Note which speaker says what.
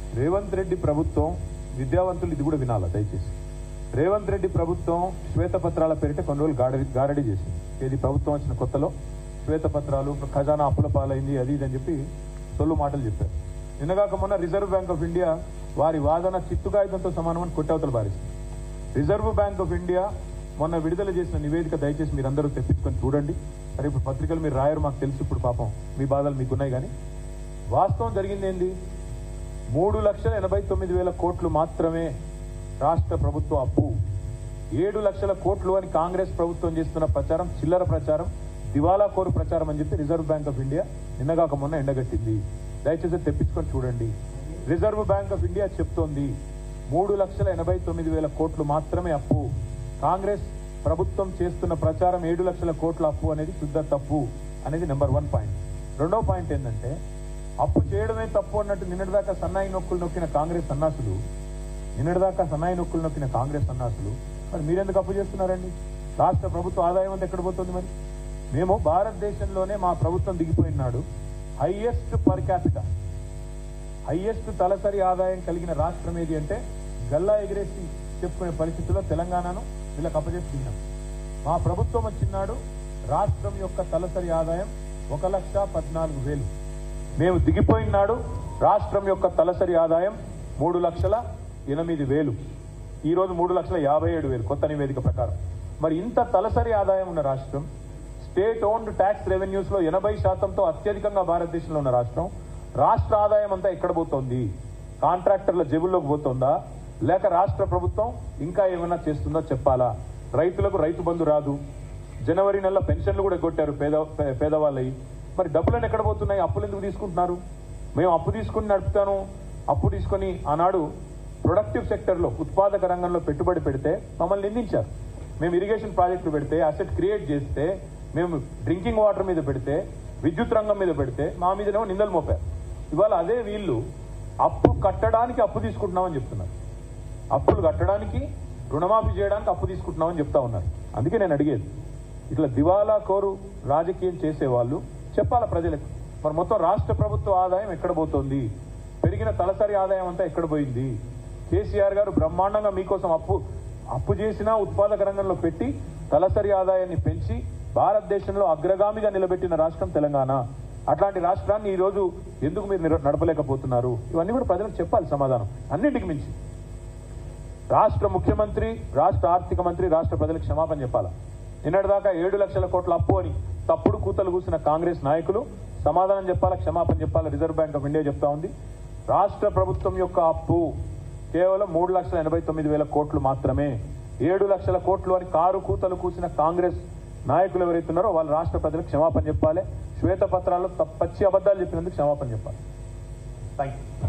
Speaker 1: రేవంత్ రెడ్డి ప్రభుత్వం విద్యావంతులు ఇది కూడా వినాలా దయచేసి రేవంత్ రెడ్డి ప్రభుత్వం శ్వేతపత్రాల పేరిట కొన్ని రోజులు గారడి గారడి చేసింది ఇది ప్రభుత్వం వచ్చిన కొత్తలో శ్వేతపత్రాలు ఖజానా అప్పుల పాలైంది అది ఇది అని చెప్పి సొల్లు మాటలు చెప్పారు నిన్నగాక మొన్న రిజర్వ్ బ్యాంక్ ఆఫ్ ఇండియా వారి వాదన చిత్తుకాయుధంతో సమానమని కొట్టవతలు బారేసింది రిజర్వ్ బ్యాంక్ ఆఫ్ ఇండియా మొన్న విడుదల చేసిన నివేదిక దయచేసి మీరందరూ తెప్పించుకొని చూడండి సరే ఇప్పుడు పత్రికలు మీరు రాయరు మాకు తెలుసు ఇప్పుడు పాపం మీ బాధలు మీకున్నాయి కానీ వాస్తవం జరిగింది ఏంది మూడు లక్షల ఎనభై తొమ్మిది వేల కోట్లు మాత్రమే రాష్ట్ర ప్రభుత్వ అప్పు ఏడు లక్షల కోట్లు అని కాంగ్రెస్ ప్రభుత్వం చేస్తున్న ప్రచారం చిల్లర ప్రచారం దివాలా కోరు ప్రచారం అని చెప్పి రిజర్వ్ బ్యాంక్ ఆఫ్ ఇండియా నిన్నగాక మొన్న ఎండగట్టింది దయచేసి తెప్పించుకొని చూడండి రిజర్వ్ బ్యాంక్ ఆఫ్ ఇండియా చెప్తోంది మూడు లక్షల ఎనభై తొమ్మిది వేల కోట్లు మాత్రమే అప్పు కాంగ్రెస్ ప్రభుత్వం చేస్తున్న ప్రచారం ఏడు లక్షల కోట్ల అప్పు అనేది శుద్ధ తప్పు అనేది నెంబర్ వన్ పాయింట్ రెండో పాయింట్ ఏంటంటే అప్పు చేయడమే తప్పు అన్నట్టు నిన్నటిదాకా సన్నాయి నొక్కులు నొక్కిన కాంగ్రెస్ సన్నాసులు నిన్నటిదాకా సన్నాయి నొక్కులు నొక్కిన కాంగ్రెస్ సన్నాసులు మరి మీరెందుకు అప్పు చేస్తున్నారండి రాష్ట్ర ప్రభుత్వ ఆదాయం అంతా ఎక్కడ పోతుంది మరి మేము భారతదేశంలోనే మా ప్రభుత్వం దిగిపోయినాడు హైయెస్ట్ పర్ క్యాపిటల్ హైయెస్ట్ తలసరి ఆదాయం కలిగిన రాష్ట్రం ఏది అంటే గల్లా ఎగిరేసి చెప్పుకునే పరిస్థితుల్లో తెలంగాణను వీళ్ళకి అప్పచేసి దిగినాం మా ప్రభుత్వం వచ్చినాడు రాష్ట్రం యొక్క తలసరి ఆదాయం ఒక లక్ష పద్నాలుగు వేలు మేము దిగిపోయినాడు రాష్ట్రం యొక్క తలసరి ఆదాయం మూడు లక్షల ఎనిమిది వేలు ఈ రోజు మూడు లక్షల యాభై ఏడు వేలు కొత్త నివేదిక ప్రకారం మరి ఇంత తలసరి ఆదాయం ఉన్న రాష్ట్రం స్టేట్ ఓన్డ్ ట్యాక్స్ రెవెన్యూస్ లో ఎనభై శాతంతో అత్యధికంగా భారతదేశంలో ఉన్న రాష్ట్రం రాష్ట్ర ఆదాయం అంతా ఎక్కడ పోతోంది కాంట్రాక్టర్ల జేబుల్లోకి పోతుందా లేక రాష్ట్ర ప్రభుత్వం ఇంకా ఏమైనా చేస్తుందో చెప్పాలా రైతులకు రైతు బంధు రాదు జనవరి నెల పెన్షన్లు కూడా కొట్టారు పేద పే- పేదవాళ్ళవి మరి డబ్బులను ఎక్కడ పోతున్నాయి అప్పులు ఎందుకు తీసుకుంటున్నారు మేము అప్పు తీసుకుని నడుపుతాను అప్పు తీసుకొని ఆనాడు ప్రొడక్టివ్ సెక్టర్లో ఉత్పాదక రంగంలో పెట్టుబడి పెడితే మమ్మల్ని నిందించారు మేము ఇరిగేషన్ ప్రాజెక్టులు పెడితే అసెట్ క్రియేట్ చేస్తే మేము డ్రింకింగ్ వాటర్ మీద పెడితే విద్యుత్ రంగం మీద పెడితే మా మీదనేమో నిందలు మోపారు ఇవాళ అదే వీళ్ళు అప్పు కట్టడానికి అప్పు తీసుకుంటున్నామని చెప్తున్నారు అప్పులు కట్టడానికి రుణమాఫీ చేయడానికి అప్పు తీసుకుంటున్నామని చెప్తా ఉన్నారు అందుకే నేను అడిగేది ఇట్లా దివాలా కోరు రాజకీయం చేసేవాళ్ళు చెప్పాల ప్రజలకు మరి మొత్తం రాష్ట్ర ప్రభుత్వ ఆదాయం ఎక్కడ పోతుంది పెరిగిన తలసరి ఆదాయం అంతా ఎక్కడ పోయింది కేసీఆర్ గారు బ్రహ్మాండంగా మీకోసం అప్పు అప్పు చేసినా ఉత్పాదక రంగంలో పెట్టి తలసరి ఆదాయాన్ని పెంచి భారతదేశంలో అగ్రగామిగా నిలబెట్టిన రాష్ట్రం తెలంగాణ అట్లాంటి రాష్ట్రాన్ని ఈ రోజు ఎందుకు మీరు నిర- నడపలేకపోతున్నారు ఇవన్నీ కూడా ప్రజలకు చెప్పాలి సమాధానం అన్నింటికి మించి రాష్ట్ర ముఖ్యమంత్రి రాష్ట్ర ఆర్థిక మంత్రి రాష్ట్ర ప్రజలకు క్షమాపణ చెప్పాలా నిన్నటిదాకా ఏడు లక్షల కోట్ల అప్పు అని తప్పుడు కూతలు కూసిన కాంగ్రెస్ నాయకులు సమాధానం చెప్పాలా క్షమాపణ చెప్పాలా రిజర్వ్ బ్యాంక్ ఆఫ్ ఇండియా చెప్తా ఉంది రాష్ట్ర ప్రభుత్వం యొక్క అప్పు కేవలం మూడు లక్షల ఎనభై తొమ్మిది వేల కోట్లు మాత్రమే ఏడు లక్షల కోట్లు అని కారు కూతలు కూసిన కాంగ్రెస్ నాయకులు ఎవరైతున్నారో వాళ్ళు రాష్ట్ర ప్రజలకు క్షమాపణ చెప్పాలి శ్వేతపత్రాల్లో తప్పచ్చి అబద్ధాలు చెప్పినందుకు క్షమాపణ చెప్పాలి థ్యాంక్ యూ